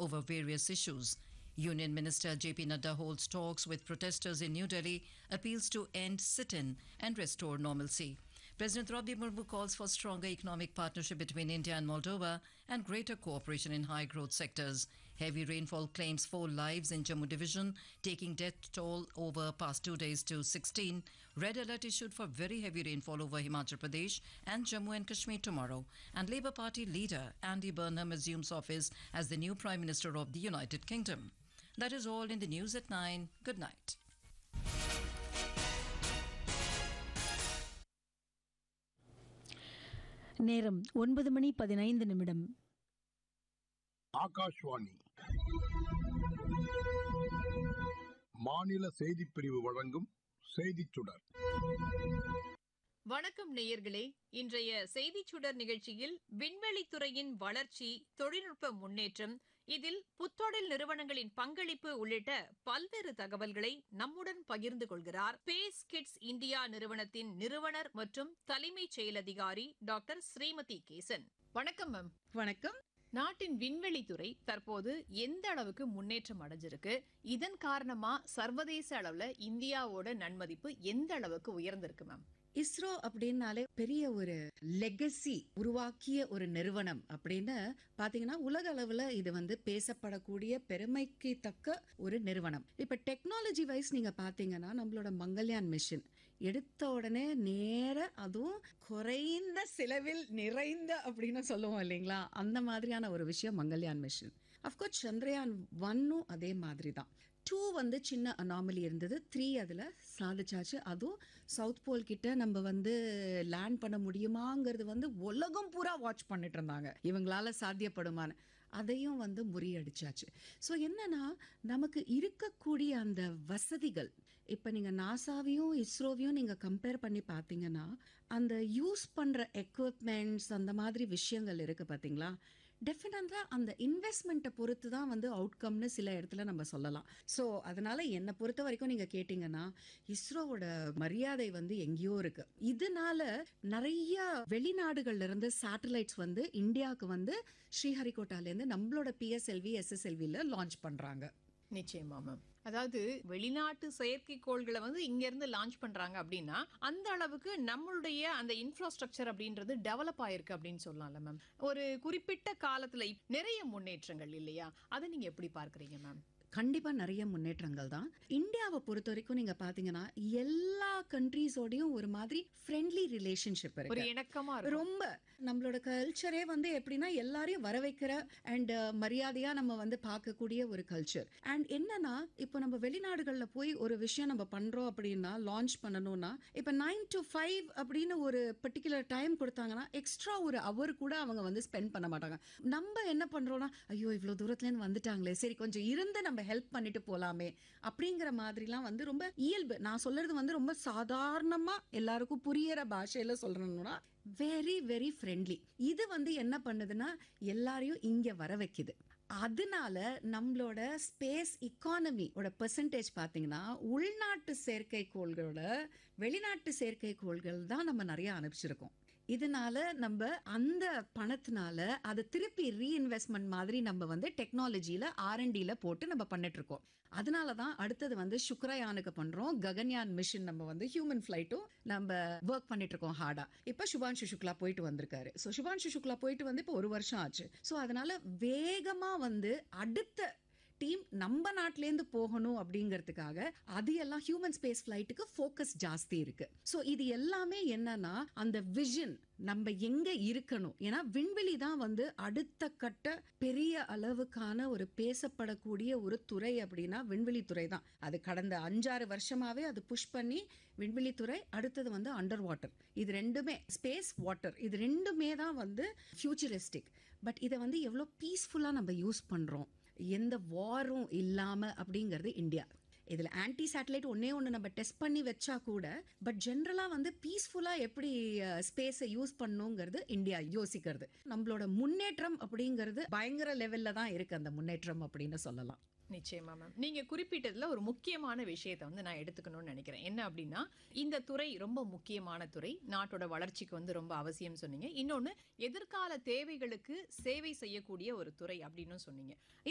over various issues. Union Minister JP Nadda holds talks with protesters in New Delhi, appeals to end sit in and restore normalcy. President Draupadi Murmu calls for stronger economic partnership between India and Moldova and greater cooperation in high growth sectors. Heavy rainfall claims four lives in Jammu division, taking death toll over past two days to 16. Red alert issued for very heavy rainfall over Himachal Pradesh and Jammu and Kashmir tomorrow. And Labour Party leader Andy Burnham assumes office as the new Prime Minister of the United Kingdom. That is all in the news at 9. Good night. நேரம் ஒன்பது மணி பதினைந்து நிமிடம் ஆகாஷ்வாணி மாநில செய்திப் பிரிவு வழங்கும் செய்திச் சுடர் வணக்கம் நேயர்களே இன்றைய செய்திச் சுடர் நிகழ்ச்சியில் விண்வெளித்துறையின் வளர்ச்சி தொழில்நுட்ப முன்னேற்றம் இதில் புத்தொழில் நிறுவனங்களின் பங்களிப்பு உள்ளிட்ட பல்வேறு தகவல்களை நம்முடன் பகிர்ந்து கொள்கிறார் ஸ்பேஸ் கிட்ஸ் இந்தியா நிறுவனத்தின் நிறுவனர் மற்றும் தலைமைச் செயலதிகாரி டாக்டர் ஸ்ரீமதி கேசன் வணக்கம் மேம் வணக்கம் நாட்டின் விண்வெளித்துறை தற்போது எந்த அளவுக்கு முன்னேற்றம் அடைஞ்சிருக்கு இதன் காரணமா சர்வதேச அளவுல இந்தியாவோட நன்மதிப்பு எந்த அளவுக்கு உயர்ந்திருக்கு மேம் இஸ்ரோ அப்படின்னாலே பெரிய ஒரு லெகசி உருவாக்கிய ஒரு நிறுவனம் அப்படின்னு பாத்தீங்கன்னா உலக அளவுல இது வந்து பேசப்படக்கூடிய பெருமைக்கு தக்க ஒரு நிறுவனம் இப்ப டெக்னாலஜி வைஸ் நீங்க பாத்தீங்கன்னா நம்மளோட மங்கள்யான் மிஷன் எடுத்த உடனே நேர அதுவும் குறைந்த செலவில் நிறைந்த அப்படின்னு சொல்லுவோம் இல்லைங்களா அந்த மாதிரியான ஒரு விஷயம் மங்கள்யான் மிஷன் அஃப்கோர்ஸ் சந்திரயான் ஒன்னும் அதே மாதிரி தான் டூ வந்து சின்ன அனாமலி இருந்தது த்ரீ அதில் சாதிச்சாச்சு அதுவும் சவுத் போல் கிட்ட நம்ம வந்து லேண்ட் பண்ண முடியுமாங்கிறது வந்து உலகம் பூரா வாட்ச் பண்ணிட்டு இருந்தாங்க இவங்களால சாத்தியப்படுமான்னு அதையும் வந்து முறியடிச்சாச்சு ஸோ என்னன்னா நமக்கு இருக்கக்கூடிய அந்த வசதிகள் இப்போ நீங்கள் நாசாவையும் இஸ்ரோவையும் நீங்கள் கம்பேர் பண்ணி பார்த்தீங்கன்னா அந்த யூஸ் பண்ணுற எக்யூப்மெண்ட்ஸ் அந்த மாதிரி விஷயங்கள் இருக்குது பார்த்தீங்களா டெஃபினட்டாக அந்த இன்வெஸ்ட்மெண்ட்டை பொறுத்து தான் வந்து அவுட்கம்னு சில இடத்துல நம்ம சொல்லலாம் ஸோ அதனால என்னை பொறுத்த வரைக்கும் நீங்கள் கேட்டிங்கன்னா இஸ்ரோவோட மரியாதை வந்து எங்கேயோ இருக்கு இதனால நிறைய வெளிநாடுகள்ல இருந்து சேட்டலைட்ஸ் வந்து இந்தியாவுக்கு வந்து ஸ்ரீஹரிகோட்டாலேருந்து நம்மளோட பிஎஸ்எல்வி எஸ்எஸ்எல்வியில் லான்ச் பண்ணுறாங்க நிச்சயமா மேம் அதாவது வெளிநாட்டு செயற்கைக்கோள்களை வந்து இங்க இருந்து லான்ச் பண்றாங்க அப்படின்னா அந்த அளவுக்கு நம்மளுடைய அந்த இன்ஃப்ராஸ்ட்ரக்சர் அப்படின்றது டெவலப் ஆயிருக்கு அப்படின்னு சொல்லலாம்ல மேம் ஒரு குறிப்பிட்ட காலத்துல இப்- நிறைய முன்னேற்றங்கள் இல்லையா அதை நீங்க எப்படி பார்க்கறீங்க மேம் கண்டிப்பா நிறைய முன்னேற்றங்கள் தான் இந்தியாவை பொறுத்த வரைக்கும் நீங்க பாத்தீங்கன்னா எல்லா கண்ட்ரீஸோடையும் ஒரு மாதிரி ஃப்ரெண்ட்லி ரிலேஷன்ஷிப் ஒரு இருக்கு இணக்கமா இருக்கும் ரொம்ப நம்மளோட கல்ச்சரே வந்து எப்படின்னா எல்லாரையும் வர வைக்கிற அண்ட் மரியாதையா நம்ம வந்து பார்க்கக்கூடிய ஒரு கல்ச்சர் அண்ட் என்னன்னா இப்போ நம்ம வெளிநாடுகள்ல போய் ஒரு விஷயம் நம்ம பண்றோம் அப்படின்னா லான்ச் பண்ணணும்னா இப்போ நைன் டு ஃபைவ் அப்படின்னு ஒரு பர்டிகுலர் டைம் கொடுத்தாங்கன்னா எக்ஸ்ட்ரா ஒரு அவர் கூட அவங்க வந்து ஸ்பெண்ட் பண்ண மாட்டாங்க நம்ம என்ன பண்றோம்னா ஐயோ இவ்வளவு தூரத்துல இருந்து வந்துட்டாங்களே சரி கொஞ்சம் இருந்து நம்ம ஹெல்ப் பண்ணிட்டு போலாமே அப்படிங்கிற மாதிரிலாம் வந்து ரொம்ப இயல்பு நான் சொல்றது வந்து ரொம்ப சாதாரணமா எல்லாருக்கும் புரியற பாஷையில சொல்றேன்னா வெரி வெரி ஃப்ரெண்ட்லி இது வந்து என்ன பண்ணுதுன்னா எல்லாரையும் இங்க வர வைக்குது அதனால நம்மளோட ஸ்பேஸ் இக்கானமியோட பெர்சன்டேஜ் பார்த்தீங்கன்னா உள்நாட்டு செயற்கைக்கோள்களோட வெளிநாட்டு செயற்கைக்கோள்கள் தான் நம்ம நிறைய அனுப்பிச்சிருக்கோம் இதனால நம்ம அந்த பணத்தினால அதை திருப்பி ரீஇன்வெஸ்ட்மெண்ட் மாதிரி நம்ம வந்து டெக்னாலஜியில ஆர்என்டில போட்டு நம்ம பண்ணிட்டு இருக்கோம் அதனால தான் அடுத்தது வந்து சுக்ரயானுக்கு பண்றோம் ககன்யான் மிஷன் நம்ம வந்து ஹியூமன் ஃபிளைட்டும் நம்ம ஒர்க் பண்ணிட்டு இருக்கோம் ஹார்டா இப்போ சுபான்ஷு சுக்லா போயிட்டு வந்திருக்காரு ஸோ சுபான்ஷு சுக்லா போயிட்டு வந்து இப்போ ஒரு வருஷம் ஆச்சு ஸோ அதனால வேகமா வந்து அடுத்த டீம் நம்ம நாட்டிலேருந்து போகணும் அப்படிங்கிறதுக்காக அது எல்லாம் ஹியூமன் ஸ்பேஸ் ஃபிளைட்டுக்கு ஃபோக்கஸ் ஜாஸ்தி இருக்கு ஸோ இது எல்லாமே என்னன்னா அந்த விஷன் நம்ம எங்க இருக்கணும் ஏன்னா விண்வெளி தான் வந்து அடுத்த கட்ட பெரிய அளவுக்கான ஒரு பேசப்படக்கூடிய ஒரு துறை அப்படின்னா விண்வெளி துறை தான் அது கடந்த அஞ்சாறு வருஷமாவே அது புஷ் பண்ணி விண்வெளி துறை அடுத்தது வந்து அண்டர் வாட்டர் இது ரெண்டுமே ஸ்பேஸ் வாட்டர் இது ரெண்டுமே தான் வந்து ஃபியூச்சரிஸ்டிக் பட் இதை வந்து எவ்வளோ பீஸ்ஃபுல்லாக நம்ம யூஸ் பண்ணுறோம் எந்த வாரும் இல்லாமல் அப்படிங்கிறது இந்தியா இதில் ஆன்டி சேட்டலைட் ஒன்னே ஒன்று நம்ம டெஸ்ட் பண்ணி வச்சா கூட பட் ஜென்ரலாக வந்து பீஸ்ஃபுல்லாக எப்படி ஸ்பேஸை யூஸ் பண்ணுங்கிறது இந்தியா யோசிக்கிறது நம்மளோட முன்னேற்றம் அப்படிங்கிறது பயங்கர லெவலில் தான் இருக்குது அந்த முன்னேற்றம் அப்படின்னு சொல்லலாம் நிச்சயமா மேம் நீங்க குறிப்பிட்டதுல ஒரு முக்கியமான விஷயத்தை வந்து நான் எடுத்துக்கணும்னு நினைக்கிறேன் என்ன அப்படின்னா இந்த துறை ரொம்ப முக்கியமான துறை நாட்டோட வளர்ச்சிக்கு வந்து ரொம்ப அவசியம் சொன்னீங்க இன்னொன்னு எதிர்கால தேவைகளுக்கு சேவை செய்யக்கூடிய ஒரு துறை அப்படின்னு சொன்னீங்க